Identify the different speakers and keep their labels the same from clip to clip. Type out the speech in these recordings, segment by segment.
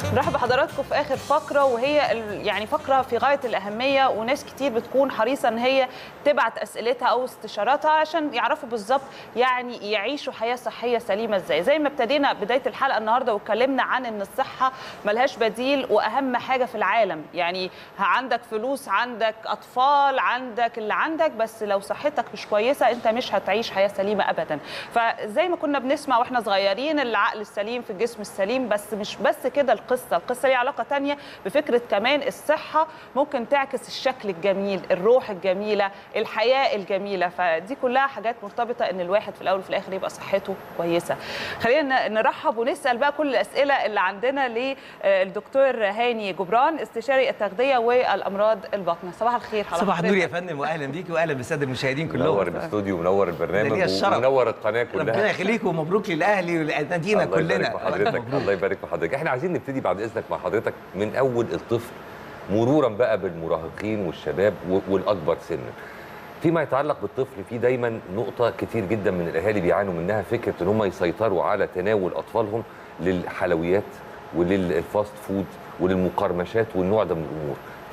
Speaker 1: نرحب بحضراتكم في اخر فقره وهي ال- يعني فقره في غايه الاهميه وناس كتير بتكون حريصه ان هي تبعت اسئلتها او استشاراتها عشان يعرفوا بالظبط يعني يعيشوا حياه صحيه سليمه ازاي زي ما ابتدينا بدايه الحلقه النهارده واتكلمنا عن ان الصحه ملهاش بديل واهم حاجه في العالم يعني عندك فلوس عندك اطفال عندك اللي عندك بس لو صحتك مش كويسه انت مش هتعيش حياه سليمه ابدا فزي ما كنا بنسمع واحنا صغيرين العقل السليم في الجسم السليم بس مش بس كده القصه القصه ليها علاقه تانية بفكره كمان الصحه ممكن تعكس الشكل الجميل الروح الجميله الحياه الجميله فدي كلها حاجات مرتبطه ان الواحد في الاول وفي الاخر يبقى صحته كويسه خلينا نرحب ونسال بقى كل الاسئله اللي عندنا للدكتور هاني جبران استشاري التغذيه والامراض الباطنه صباح الخير حضرتك.
Speaker 2: صباح النور يا فندم واهلا بيك واهلا بالساده المشاهدين
Speaker 3: منور
Speaker 2: كلهم
Speaker 3: الاستوديو منور
Speaker 2: ده
Speaker 3: البرنامج
Speaker 2: ليا الشرف.
Speaker 3: ومنور القناه
Speaker 2: ربنا
Speaker 3: كلها
Speaker 2: يخليك ومبروك للاهلي ولنادينا
Speaker 3: الله يبارك
Speaker 2: كلنا
Speaker 3: في حضرتك الله يبارك في حضرتك احنا عايزين نبتدي بعد اذنك مع حضرتك من اول الطفل مرورا بقى بالمراهقين والشباب و- والاكبر سنا فيما يتعلق بالطفل في دايما نقطه كتير جدا من الاهالي بيعانوا منها فكره ان هم يسيطروا على تناول اطفالهم للحلويات وللفاست فود وللمقرمشات والنوع ده من الامور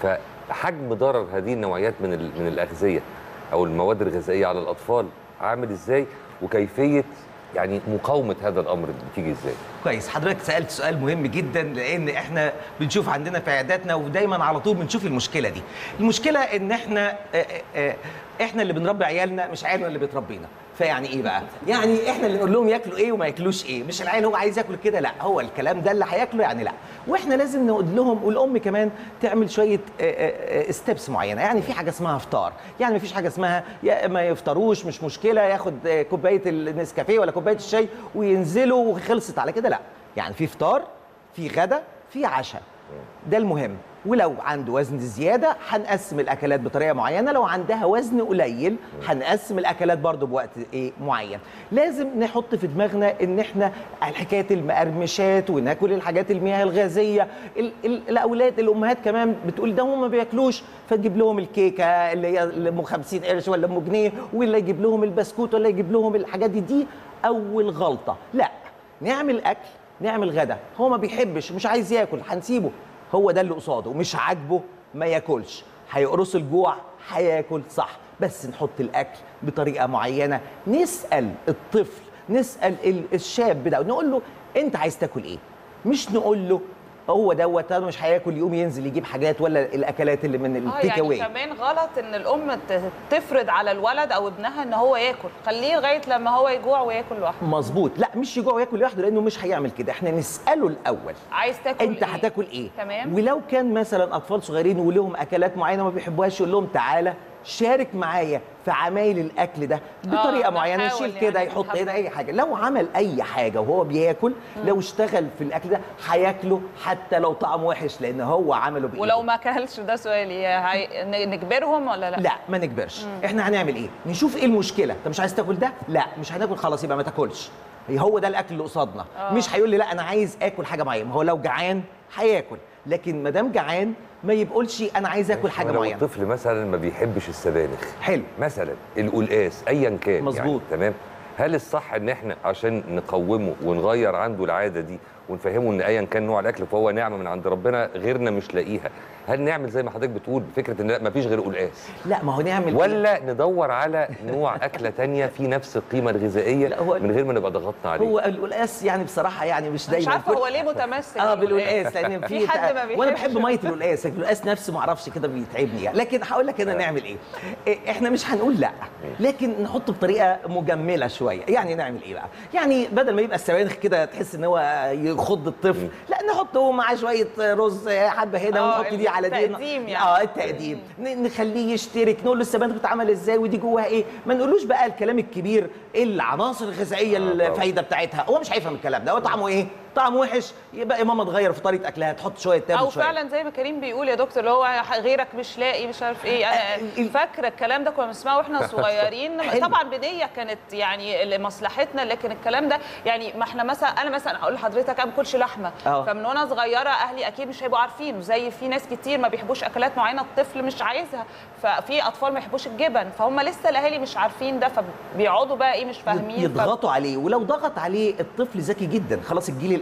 Speaker 3: فحجم ضرر هذه النوعيات من ال- من الاغذيه او المواد الغذائيه على الاطفال عامل ازاي وكيفيه يعني مقاومه هذا الامر بتيجي ازاي
Speaker 2: كويس حضرتك سالت سؤال مهم جدا لان احنا بنشوف عندنا في عياداتنا ودايما على طول بنشوف المشكله دي المشكله ان احنا آه، آه، آه، احنا اللي بنربي عيالنا مش عيالنا اللي بتربينا فيعني ايه بقى يعني احنا اللي نقول لهم ياكلوا ايه وما ياكلوش ايه مش العيل هو عايز ياكل كده لا هو الكلام ده اللي هياكله يعني لا واحنا لازم نقول لهم والام كمان تعمل شويه ستيبس معينه يعني في حاجه اسمها افطار يعني ما فيش حاجه اسمها يا ما يفطروش مش مشكله ياخد آه، كوبايه النسكافيه ولا كوبايه الشاي وينزلوا وخلصت على كده لا يعني في فطار في غدا في عشاء ده المهم ولو عنده وزن زياده هنقسم الاكلات بطريقه معينه لو عندها وزن قليل هنقسم الاكلات برضو بوقت ايه معين لازم نحط في دماغنا ان احنا الحكايه المقرمشات وناكل الحاجات المياه الغازيه ال ال الاولاد الامهات كمان بتقول ده هم ما بياكلوش فتجيب لهم الكيكه اللي هي اللي ام 50 قرش ولا ام جنيه ولا يجيب لهم البسكوت ولا يجيب لهم الحاجات دي دي اول غلطه لا نعمل اكل نعمل غدا هو ما بيحبش مش عايز ياكل هنسيبه هو ده اللي قصاده مش عاجبه ما ياكلش هيقرص الجوع هياكل صح بس نحط الاكل بطريقه معينه نسال الطفل نسال ال- الشاب ده نقول له انت عايز تاكل ايه مش نقول له هو دوت أنا مش هياكل يقوم ينزل يجيب حاجات ولا الاكلات اللي من
Speaker 1: اه
Speaker 2: التيك
Speaker 1: يعني
Speaker 2: اواي
Speaker 1: كمان غلط ان الام ت- تفرض على الولد او ابنها ان هو ياكل خليه لغايه لما هو يجوع وياكل لوحده
Speaker 2: مظبوط لا مش يجوع وياكل لوحده لانه مش هيعمل كده احنا نساله الاول
Speaker 1: عايز تاكل
Speaker 2: انت
Speaker 1: إيه؟
Speaker 2: هتاكل ايه
Speaker 1: تمام
Speaker 2: ولو كان مثلا اطفال صغيرين ولهم اكلات معينه ما بيحبوهاش يقول لهم تعالى شارك معايا في عمايل الاكل ده بطريقه معينه
Speaker 1: نحاول
Speaker 2: يشيل كده
Speaker 1: يعني
Speaker 2: يحط
Speaker 1: نحاول.
Speaker 2: هنا اي حاجه لو عمل اي حاجه وهو بياكل لو اشتغل في الاكل ده هياكله حتى لو طعمه وحش لان هو عمله بايده
Speaker 1: ولو ما اكلش ده سؤالي هي... ن- نجبرهم ولا لا؟
Speaker 2: لا ما نجبرش احنا هنعمل ايه نشوف ايه المشكله انت مش عايز تاكل ده لا مش هناكل خلاص يبقى ما تاكلش هي هو ده الاكل اللي قصادنا
Speaker 1: آه.
Speaker 2: مش هيقول لي لا انا عايز اكل حاجه معينه ما هو لو جعان هياكل لكن ما دام جعان ما يقولش انا عايز اكل حاجه
Speaker 3: لو
Speaker 2: معينه
Speaker 3: الطفل مثلا ما بيحبش السبانخ
Speaker 2: حلو
Speaker 3: مثلا القلقاس ايا كان يعني
Speaker 2: مظبوط.
Speaker 3: تمام هل الصح ان احنا عشان نقومه ونغير عنده العاده دي ونفهمه ان ايا كان نوع الاكل فهو نعمه من عند ربنا غيرنا مش لاقيها هل نعمل زي ما حضرتك بتقول فكره ان لا مفيش غير قلقاس
Speaker 2: لا ما هو نعمل إيه؟
Speaker 3: ولا ندور على نوع اكله تانية في نفس القيمه الغذائيه
Speaker 2: لا، هو-
Speaker 3: من غير ما نبقى ضغطنا عليه
Speaker 2: هو القلقاس يعني بصراحه يعني مش دايما
Speaker 1: مش عارفه
Speaker 2: كل-
Speaker 1: هو ليه متمسك
Speaker 2: اه
Speaker 1: بالقلقاس؟
Speaker 2: بالقلقاس لان في
Speaker 1: في حد ما
Speaker 2: وانا
Speaker 1: بيحبش
Speaker 2: بحب ميه القلقاس القلقاس نفسه ما اعرفش كده بيتعبني يعني. لكن هقول لك هنا نعمل ايه إيه، احنا مش هنقول لا لكن نحط بطريقه مجمله شويه يعني نعمل ايه بقى يعني بدل ما يبقى السبانخ كده تحس ان هو يخض الطفل لا نحطه مع شويه رز حبه هنا
Speaker 1: آه،
Speaker 2: ونحط دي على دي
Speaker 1: التقديم يعني.
Speaker 2: اه التقديم ن- نخليه يشترك نقول له السبانخ بتتعمل ازاي ودي جواها ايه ما نقولوش بقى الكلام الكبير ايه العناصر الغذائيه
Speaker 3: آه، طبعاً.
Speaker 2: الفايده بتاعتها هو مش هيفهم الكلام ده هو طعمه ايه طعم وحش يبقى يا ماما تغير في طريقه اكلها تحط شويه تابل
Speaker 1: او
Speaker 2: شويه
Speaker 1: فعلا زي ما كريم بيقول يا دكتور اللي هو غيرك مش لاقي مش عارف ايه
Speaker 2: آه،
Speaker 1: انا
Speaker 2: ال-
Speaker 1: فاكره الكلام ده كنا بنسمعه واحنا صغيرين
Speaker 2: حلو.
Speaker 1: طبعا بنيه كانت يعني لمصلحتنا لكن الكلام ده يعني ما احنا مثلا انا مثلا هقول لحضرتك انا ما باكلش لحمه
Speaker 2: آه.
Speaker 1: فمن وانا صغيره اهلي اكيد مش هيبقوا عارفين زي في ناس كتير ما بيحبوش اكلات معينه الطفل مش عايزها ففي اطفال ما يحبوش الجبن فهم لسه الاهالي مش عارفين ده فبيقعدوا بقى ايه مش فاهمين ف-
Speaker 2: يضغطوا عليه ولو ضغط عليه الطفل ذكي جدا خلاص الجيل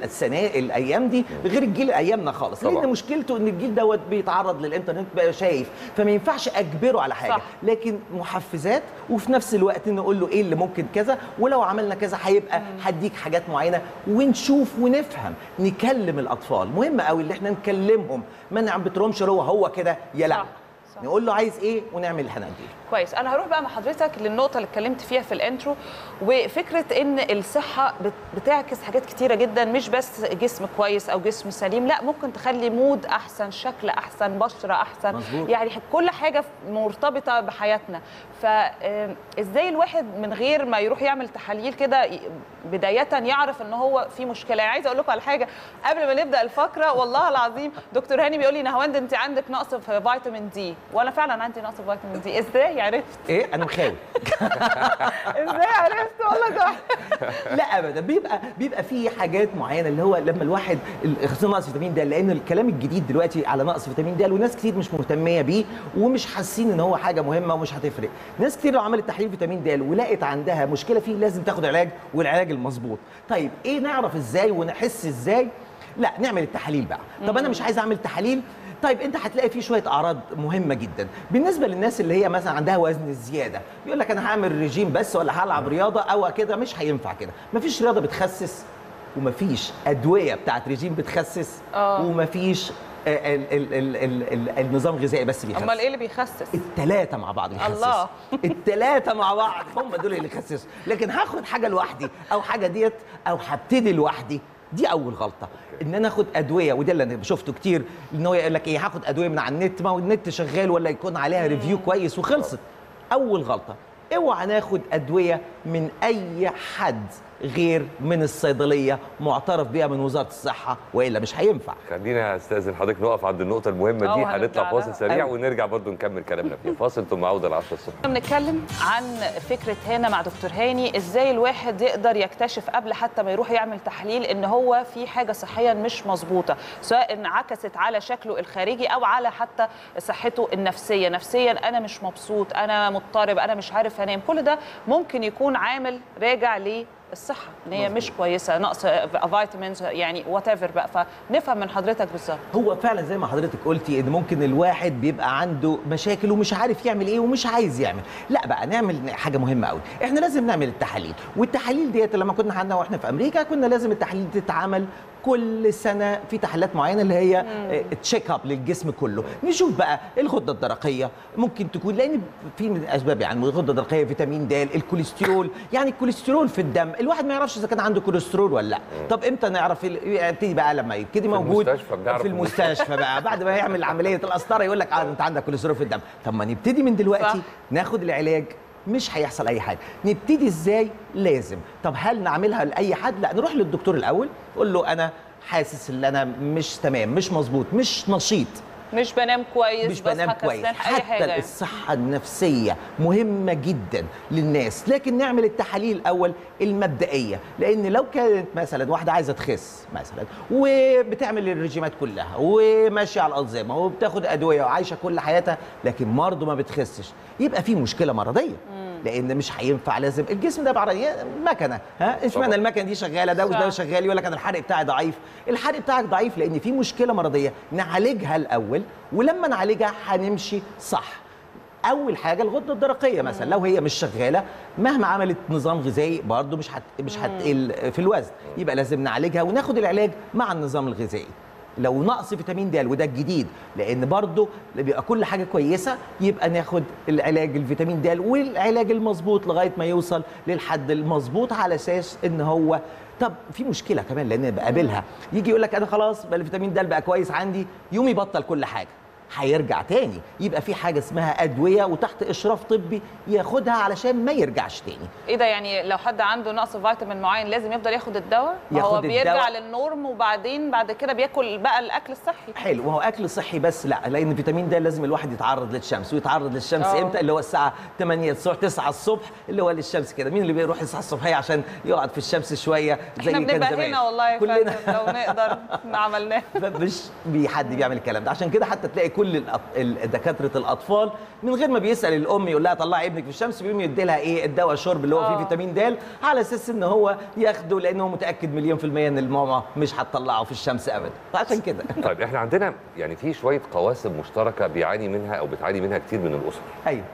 Speaker 2: السنه الايام دي غير الجيل ايامنا خالص
Speaker 3: طبعاً.
Speaker 2: لان مشكلته ان الجيل دوت بيتعرض للانترنت بقى شايف فما ينفعش اجبره على حاجه
Speaker 1: صح.
Speaker 2: لكن محفزات وفي نفس الوقت نقول له ايه اللي ممكن كذا ولو عملنا كذا هيبقى هديك حاجات معينه ونشوف ونفهم نكلم الاطفال مهم قوي اللي احنا نكلمهم ما نعبتهمش هو هو كده يلعب
Speaker 1: صح، صح.
Speaker 2: نقول له عايز ايه ونعمل اللي هنديله
Speaker 1: كويس انا هروح بقى مع حضرتك للنقطه اللي اتكلمت فيها في الانترو وفكره ان الصحه بت- بتعكس حاجات كتيره جدا مش بس جسم كويس او جسم سليم لا ممكن تخلي مود احسن شكل احسن بشره احسن
Speaker 2: مظبوط.
Speaker 1: يعني كل حاجه مرتبطه بحياتنا فازاي الواحد من غير ما يروح يعمل تحاليل كده ي- بدايه يعرف ان هو في مشكله يعني عايزه اقول لكم على حاجه قبل ما نبدا الفقره والله العظيم دكتور هاني بيقول لي نهاوند انت عندك نقص في فيتامين دي وانا فعلا عندي نقص في فيتامين دي ازاي عرفت
Speaker 2: ايه انا مخاوي
Speaker 1: ازاي عرفت والله ده
Speaker 2: لا ابدا بيبقى بيبقى في حاجات معينه اللي هو لما الواحد ال- خصوصا نقص فيتامين د لان الكلام الجديد دلوقتي على نقص فيتامين د وناس كتير مش مهتميه بيه ومش حاسين ان هو حاجه مهمه ومش هتفرق ناس كتير لو عملت تحليل فيتامين د ولقت عندها مشكله فيه لازم تاخد علاج والعلاج المظبوط طيب ايه نعرف ازاي ونحس ازاي لا نعمل التحاليل بقى طب انا مش عايز اعمل تحاليل طيب انت هتلاقي فيه شويه اعراض مهمه جدا بالنسبه للناس اللي هي مثلا عندها وزن زياده يقول لك انا هعمل ريجيم بس ولا هلعب رياضه او كده مش هينفع كده مفيش رياضه بتخسس ومفيش ادويه بتاعت ريجيم بتخسس
Speaker 1: آه.
Speaker 2: ومفيش آه، ال ال ال ال ال النظام الغذائي بس بيخسس
Speaker 1: امال ايه اللي بيخسس
Speaker 2: التلاتة مع بعض بيخسسوا
Speaker 1: الله.
Speaker 2: التلاتة مع بعض هم دول اللي يخسسوا لكن هاخد حاجة لوحدي أو حاجة ديت أو هبتدي لوحدي دي أول غلطة إن أنا آخد أدوية وده اللي أنا شفته كتير إن هو يقول لك إيه هاخد أدوية من على النت ما هو النت شغال ولا يكون عليها ريفيو كويس وخلصت أول غلطة اوعى ناخد أدوية من أي حد غير من الصيدلية معترف بيها من وزارة الصحة وإلا مش هينفع
Speaker 3: خلينا استاذن حضرتك نقف عند النقطه المهمه
Speaker 1: اه،
Speaker 3: دي
Speaker 1: وهنرجع
Speaker 3: هنطلع فاصل
Speaker 1: لها.
Speaker 3: سريع
Speaker 2: أيوة.
Speaker 3: ونرجع برضو نكمل كلامنا فيه فاصل ثم عوده ل 10 الصبح
Speaker 1: بنتكلم عن فكره هنا مع دكتور هاني ازاي الواحد يقدر يكتشف قبل حتى ما يروح يعمل تحليل ان هو في حاجه صحيا مش مظبوطه سواء انعكست على شكله الخارجي او على حتى صحته النفسيه نفسيا انا مش مبسوط انا مضطرب انا مش عارف انام كل ده ممكن يكون عامل راجع للصحه ان هي مش كويسه نقص فيتامينز يعني وات ايفر بقى فنفهم من حضرتك بالظبط
Speaker 2: هو فعلا زي ما حضرتك قلتي ان ممكن الواحد بيبقى عنده مشاكل ومش عارف يعمل ايه ومش عايز يعمل لا بقى نعمل حاجه مهمه قوي احنا لازم نعمل التحاليل والتحاليل ديت لما كنا عندنا واحنا في امريكا كنا لازم التحاليل دي تتعمل كل سنه في تحليلات معينه اللي هي تشيك اب للجسم كله نشوف بقى الغده الدرقيه ممكن تكون لان في من الاسباب يعني الغده الدرقيه فيتامين د الكوليسترول يعني الكوليسترول في الدم الواحد ما يعرفش اذا كان عنده كوليسترول ولا لا طب امتى نعرف ال- يبتدي بقى لما يبتدي موجود
Speaker 3: المستشفى بنعرف
Speaker 2: في المستشفى بقى بعد ما يعمل عمليه القسطره يقول لك اه انت عندك كوليسترول في الدم طب ما نبتدي من دلوقتي
Speaker 1: صح.
Speaker 2: ناخد العلاج مش هيحصل اي حاجه نبتدي ازاي لازم طب هل نعملها لاي حد لا نروح للدكتور الاول نقول له انا حاسس ان انا مش تمام مش مظبوط مش نشيط
Speaker 1: مش بنام كويس
Speaker 2: مش بنام
Speaker 1: بصحى
Speaker 2: كويس
Speaker 1: كسلان، اي
Speaker 2: حتى
Speaker 1: حاجه يعني.
Speaker 2: الصحة النفسية مهمة جدا للناس لكن نعمل التحاليل الأول المبدئية لأن لو كانت مثلا واحدة عايزة تخس مثلا وبتعمل الرجيمات كلها وماشية على الأنظمة وبتاخد أدوية وعايشة كل حياتها لكن برضه ما بتخسش يبقى في مشكلة مرضية لان مش هينفع لازم الجسم ده عباره عن إيه؟ مكنه ها اشمعنى
Speaker 3: طبعا.
Speaker 2: المكنه دي شغاله ده وده
Speaker 1: صح.
Speaker 2: شغال يقول لك انا الحرق بتاعي ضعيف الحرق بتاعك ضعيف لان في مشكله مرضيه نعالجها الاول ولما نعالجها هنمشي صح اول حاجه الغده الدرقيه مثلا لو هي مش شغاله مهما عملت نظام غذائي برضه مش هت... مش هتقل في الوزن يبقى لازم نعالجها وناخد العلاج مع النظام الغذائي لو نقص فيتامين د وده الجديد لان برضه بيبقى كل حاجه كويسه يبقى ناخد العلاج الفيتامين د والعلاج المظبوط لغايه ما يوصل للحد المظبوط على اساس ان هو طب في مشكله كمان لان بقابلها يجي يقول لك انا خلاص بقى الفيتامين د بقى كويس عندي يوم يبطل كل حاجه هيرجع تاني يبقى في حاجه اسمها ادويه وتحت اشراف طبي ياخدها علشان ما يرجعش تاني
Speaker 1: ايه ده يعني لو حد عنده نقص فيتامين معين لازم يفضل ياخد الدواء ما هو
Speaker 2: ياخد
Speaker 1: بيرجع
Speaker 2: الدواء.
Speaker 1: للنورم وبعدين بعد كده بياكل بقى الاكل الصحي
Speaker 2: حلو وهو اكل صحي بس لا لان فيتامين د لازم الواحد يتعرض للشمس ويتعرض للشمس
Speaker 1: أه.
Speaker 2: امتى اللي هو الساعه 8 الصبح 9 الصبح اللي هو للشمس كده مين اللي بيروح يصحى الصبحيه عشان يقعد في الشمس شويه زي
Speaker 1: احنا
Speaker 2: كان
Speaker 1: بنبقى
Speaker 2: زمان
Speaker 1: هنا والله يا
Speaker 2: كلنا
Speaker 1: فندم لو نقدر عملناه
Speaker 2: مش بي حد بيعمل الكلام ده عشان كده حتى تلاقي كل كل الأط- ال- دكاتره الاطفال من غير ما بيسال الام يقول لها طلعي ابنك في الشمس بيقوم يدي لها ايه الدواء الشرب اللي هو فيه
Speaker 1: آه.
Speaker 2: فيتامين د على اساس ان هو ياخده لانه متاكد مليون في الميه ان الماما مش هتطلعه في الشمس ابدا فعشان كده
Speaker 3: طيب احنا عندنا يعني في شويه قواسم مشتركه بيعاني منها او بتعاني منها كتير من الاسر
Speaker 2: ايوه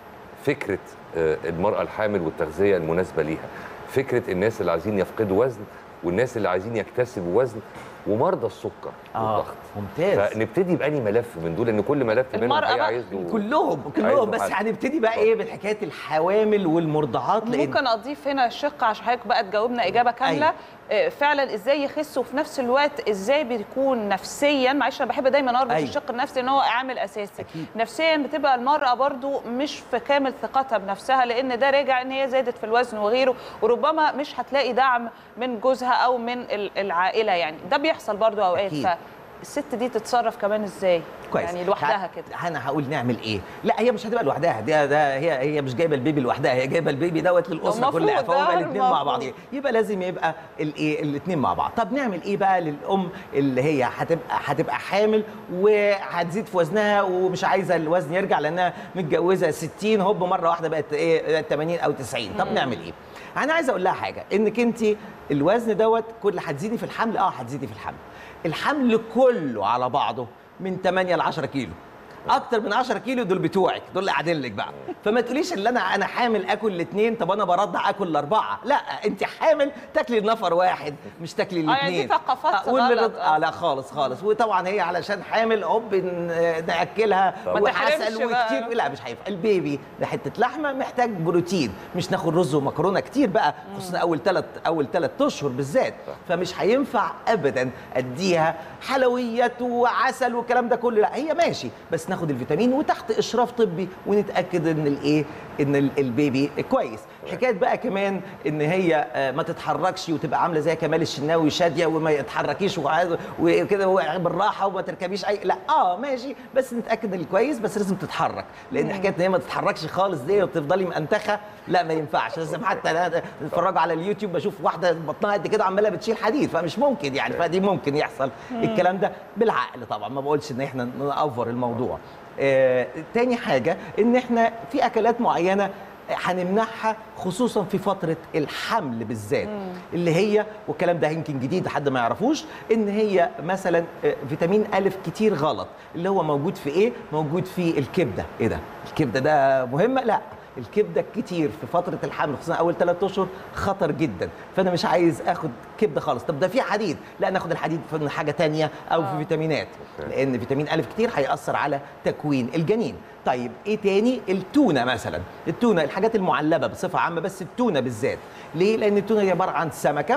Speaker 3: فكره آه، المراه الحامل والتغذيه المناسبه ليها فكره الناس اللي عايزين يفقدوا وزن والناس اللي عايزين يكتسبوا وزن ومرضى السكر
Speaker 2: اه
Speaker 3: والضغط
Speaker 2: ممتاز
Speaker 3: فنبتدي باني ملف من دول لان كل ملف منهم
Speaker 1: المرأة
Speaker 3: هي
Speaker 1: بقى.
Speaker 3: عايز له
Speaker 2: كلهم
Speaker 3: عايز
Speaker 2: كلهم
Speaker 3: له
Speaker 2: بس
Speaker 3: حل.
Speaker 2: هنبتدي بقى ايه بالحكايات الحوامل والمرضعات لان
Speaker 1: ممكن اضيف هنا شق عشان حضرتك بقى تجاوبنا اجابه كامله
Speaker 2: أيوة.
Speaker 1: آه، فعلا ازاي يخس وفي نفس الوقت ازاي بيكون نفسيا معلش انا بحب دايما اربط
Speaker 2: أيوة.
Speaker 1: الشق النفسي ان هو عامل اساسي
Speaker 2: أكيد.
Speaker 1: نفسيا بتبقى المراه برضو مش في كامل ثقتها بنفسها لان ده راجع ان هي زادت في الوزن وغيره وربما مش هتلاقي دعم من جوزها او من ال- العائله يعني ده بيحصل برضو اوقات
Speaker 2: أكيد.
Speaker 1: فالست دي تتصرف كمان ازاي
Speaker 2: كويس
Speaker 1: يعني لوحدها
Speaker 2: ه-
Speaker 1: كده
Speaker 2: انا هقول نعمل ايه لا هي مش هتبقى لوحدها ده ده هي هي مش جايبه البيبي لوحدها هي جايبه البيبي دوت للاسره
Speaker 1: المفروض
Speaker 2: كلها فهم
Speaker 1: ده
Speaker 2: الاثنين مع
Speaker 1: المفروض.
Speaker 2: بعض يبقى لازم يبقى الايه الاثنين مع بعض طب نعمل ايه بقى للام اللي هي هتبقى هتبقى حامل وهتزيد في وزنها ومش عايزه الوزن يرجع لانها متجوزه 60 هوب مره واحده بقت ايه 80 او 90 طب نعمل ايه انا عايز اقول لها حاجه انك انت الوزن دوت كل هتزيدي في الحمل اه هتزيدي في الحمل الحمل كله على بعضه من 8 ل 10 كيلو اكتر من 10 كيلو دول بتوعك دول اللي قاعدين لك بقى فما تقوليش ان انا انا حامل اكل الاثنين طب انا برضع اكل الاربعه لا انت حامل تاكلي نفر واحد مش تاكلي
Speaker 1: يعني
Speaker 2: الاثنين
Speaker 1: دي ثقافات
Speaker 2: واللي
Speaker 1: غلط.
Speaker 2: رد- اه لا خالص خالص وطبعا هي علشان حامل هوب ن- ناكلها
Speaker 1: ما
Speaker 2: وعسل
Speaker 1: تحرمش بقى.
Speaker 2: وكتير لا مش هينفع البيبي ده حته لحمه محتاج بروتين مش ناخد رز ومكرونه كتير بقى خصوصا اول ثلاث اول ثلاث اشهر بالذات فمش هينفع ابدا اديها حلويات وعسل والكلام ده كله لا هي ماشي بس ناخد الفيتامين وتحت اشراف طبي ونتاكد ان الايه ان ال- البيبي كويس حكايه بقى كمان ان هي آه، ما تتحركش وتبقى عامله زي كمال الشناوي شاديه وما يتحركيش وعايز- وكده هو بالراحه وما تركبيش اي لا اه ماشي بس نتاكد ان الكويس بس لازم تتحرك لان حكايه ان هي ما تتحركش خالص دي وتفضلي مأنتخه لا ما ينفعش لازم حتى أنا اتفرجوا على اليوتيوب بشوف واحده بطنها قد كده عماله بتشيل حديد فمش ممكن يعني فدي ممكن يحصل الكلام ده بالعقل طبعا ما بقولش ان احنا نأفور الموضوع آه تاني حاجه ان احنا في اكلات معينه هنمنعها خصوصا في فتره الحمل بالذات اللي هي والكلام ده يمكن جديد حد ما يعرفوش ان هي مثلا آه، فيتامين الف كتير غلط اللي هو موجود في ايه موجود في الكبده ايه ده الكبده ده مهمه لا الكبده كتير في فتره الحمل خصوصا اول ثلاث اشهر خطر جدا فانا مش عايز اخد كبده خالص طب ده في حديد لا ناخد الحديد في حاجه تانية او في فيتامينات
Speaker 3: أوكي.
Speaker 2: لان فيتامين الف كتير هياثر على تكوين الجنين طيب ايه تاني التونه مثلا التونه الحاجات المعلبه بصفه عامه بس التونه بالذات ليه لان التونه دي عباره عن سمكه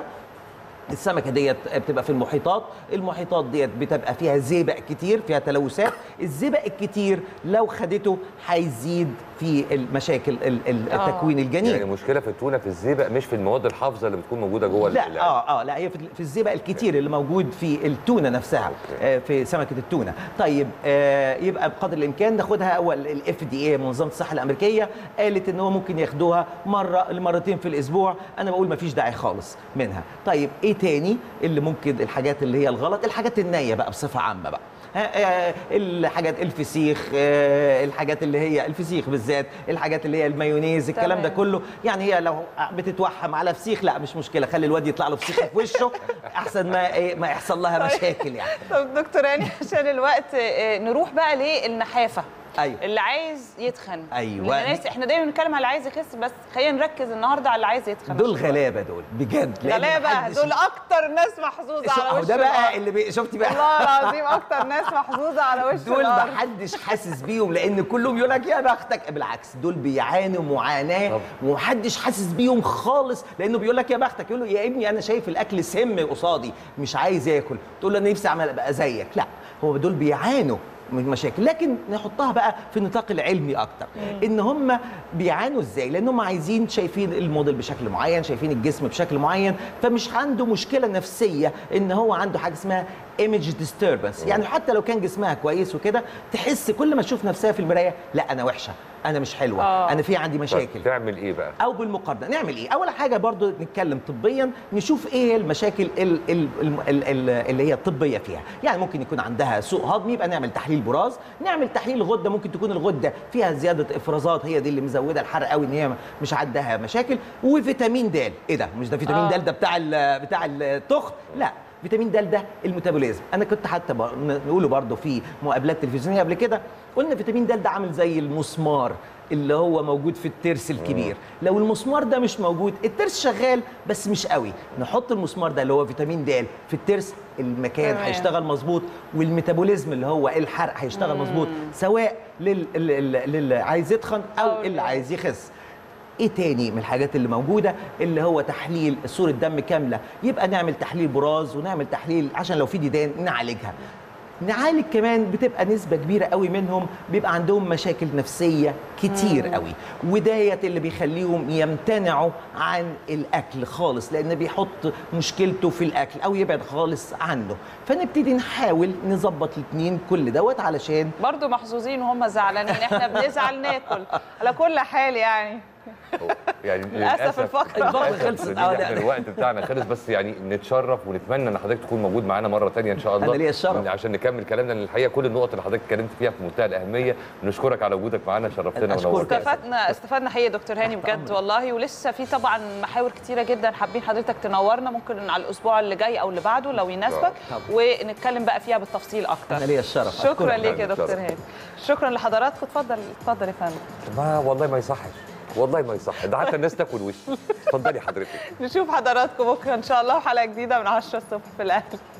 Speaker 2: السمكه ديت بتبقى في المحيطات المحيطات ديت بتبقى فيها زئبق كتير فيها تلوثات الزئبق الكتير لو خدته هيزيد في المشاكل ال- ال-
Speaker 1: آه.
Speaker 2: التكوين الجنين
Speaker 3: يعني المشكله في التونه في الزئبق مش في المواد الحافظه اللي بتكون موجوده جوه
Speaker 2: لا
Speaker 3: العلب.
Speaker 2: اه اه لا هي في في الزئبق الكتير اللي موجود في التونه نفسها
Speaker 3: أوكي.
Speaker 2: آه في سمكه التونه طيب آه يبقى بقدر الامكان ناخدها اول الاف دي اي منظمه الصحه الامريكيه قالت ان هو ممكن ياخدوها مره لمرتين في الاسبوع انا بقول ما فيش داعي خالص منها طيب ايه تاني اللي ممكن الحاجات اللي هي الغلط الحاجات النيه بقى بصفه عامه بقى ها، آه، الحاجات الفسيخ آه، الحاجات اللي هي الفسيخ بالذات الحاجات اللي هي المايونيز الكلام ده
Speaker 1: تمام.
Speaker 2: كله يعني هي لو بتتوحم على فسيخ لا مش مشكله خلي الواد يطلع له فسيخ في وشه احسن ما إيه، ما يحصل لها
Speaker 1: طيب.
Speaker 2: مشاكل يعني
Speaker 1: طب دكتور هاني عشان الوقت آه، نروح بقى للنحافه
Speaker 2: ايوه
Speaker 1: اللي عايز يتخن
Speaker 2: أيوة.
Speaker 1: الناس احنا دايما بنتكلم على اللي عايز يخس بس خلينا نركز النهارده على اللي عايز يتخن
Speaker 2: دول غلابه دول بجد لأن
Speaker 1: غلابه
Speaker 2: محدش-
Speaker 1: دول اكتر ناس محظوظه
Speaker 2: شو-
Speaker 1: على
Speaker 2: أهو
Speaker 1: وش
Speaker 2: ده بقى
Speaker 1: الأرض.
Speaker 2: اللي بي... شفتي بقى
Speaker 1: والله العظيم اكتر ناس محظوظه على وش
Speaker 2: دول
Speaker 1: الارض
Speaker 2: ما حدش حاسس بيهم لان كلهم يقول لك يا بختك بالعكس دول بيعانوا معاناه
Speaker 3: طب.
Speaker 2: ومحدش حاسس بيهم خالص لانه بيقول لك يا بختك يقول له يا ابني انا شايف الاكل سم قصادي مش عايز ياكل تقول له انا نفسي اعمل ابقى زيك لا هو دول بيعانوا من مشاكل لكن نحطها بقى في النطاق العلمي اكتر ان هم بيعانوا ازاي لان هم عايزين شايفين الموديل بشكل معين شايفين الجسم بشكل معين فمش عنده مشكله نفسيه ان هو عنده حاجه اسمها ايمج ديستربنس يعني حتى لو كان جسمها كويس وكده تحس كل ما تشوف نفسها في المرايه لا انا وحشه انا مش حلوه
Speaker 1: آه.
Speaker 2: انا في عندي مشاكل
Speaker 3: طب تعمل ايه بقى
Speaker 2: او بالمقارنه نعمل ايه اول حاجه برضو نتكلم طبيا نشوف ايه هي المشاكل ال ال ال ال ال اللي هي الطبيه فيها يعني ممكن يكون عندها سوء هضمي يبقى نعمل تحليل براز نعمل تحليل غده ممكن تكون الغده فيها زياده افرازات هي دي اللي مزوده الحرق قوي ان هي مش عندها مشاكل وفيتامين د ايه ده مش ده فيتامين
Speaker 1: آه.
Speaker 2: د ده بتاع ال- بتاع التخن لا فيتامين د ده الميتابوليزم انا كنت حتى ب- نقوله برضو في مقابلات تلفزيونيه قبل كده قلنا فيتامين د ده عامل زي المسمار اللي هو موجود في الترس الكبير لو المسمار ده مش موجود الترس شغال بس مش قوي نحط المسمار ده اللي هو فيتامين د في الترس المكان
Speaker 1: تمام.
Speaker 2: هيشتغل مظبوط والميتابوليزم اللي هو الحرق هيشتغل مظبوط سواء لل- لل- للي عايز يتخن
Speaker 1: أو
Speaker 2: او اللي
Speaker 1: اللي-
Speaker 2: عايز يخس ايه تاني من الحاجات اللي موجوده اللي هو تحليل صوره دم كامله يبقى نعمل تحليل براز ونعمل تحليل عشان لو في ديدان نعالجها نعالج كمان بتبقى نسبة كبيرة قوي منهم بيبقى عندهم مشاكل نفسية كتير قوي ودايت اللي بيخليهم يمتنعوا عن الأكل خالص لأن بيحط مشكلته في الأكل أو يبعد خالص عنه فنبتدي نحاول نظبط الاتنين كل دوت علشان
Speaker 1: برضو محظوظين وهم زعلانين احنا بنزعل ناكل على كل حال يعني
Speaker 3: يعني
Speaker 1: للأسف الفقرة.
Speaker 2: الفقرة
Speaker 3: للأسف
Speaker 2: خلصت.
Speaker 3: شديد
Speaker 2: آه،
Speaker 3: احنا
Speaker 2: لا.
Speaker 3: الوقت بتاعنا خلص بس يعني نتشرف ونتمنى ان حضرتك تكون موجود معانا مره تانية ان شاء الله
Speaker 2: أنا ليا الشرف.
Speaker 3: عشان نكمل كلامنا لان الحقيقه كل النقط اللي حضرتك اتكلمت فيها في منتهى الاهميه بنشكرك على وجودك معانا شرفتنا
Speaker 2: أشكرك.
Speaker 3: ونورتنا
Speaker 1: استفدنا استفدنا حقيقي يا دكتور هاني بجد والله ولسه في طبعا محاور كتيره جدا حابين حضرتك تنورنا ممكن على الاسبوع اللي جاي او اللي بعده لو يناسبك
Speaker 2: طبعا.
Speaker 1: ونتكلم بقى فيها بالتفصيل اكتر
Speaker 2: أنا ليا الشرف
Speaker 1: شكرا
Speaker 2: أشكرك.
Speaker 1: ليك يا دكتور
Speaker 3: شرف.
Speaker 1: هاني شكرا لحضراتكم اتفضل اتفضل يا فندم
Speaker 3: ما والله ما يصحش والله ما يصح ده حتى الناس تاكل وش اتفضلي حضرتك
Speaker 1: نشوف حضراتكم بكره ان شاء الله حلقه جديده من 10 الصبح في الاهلي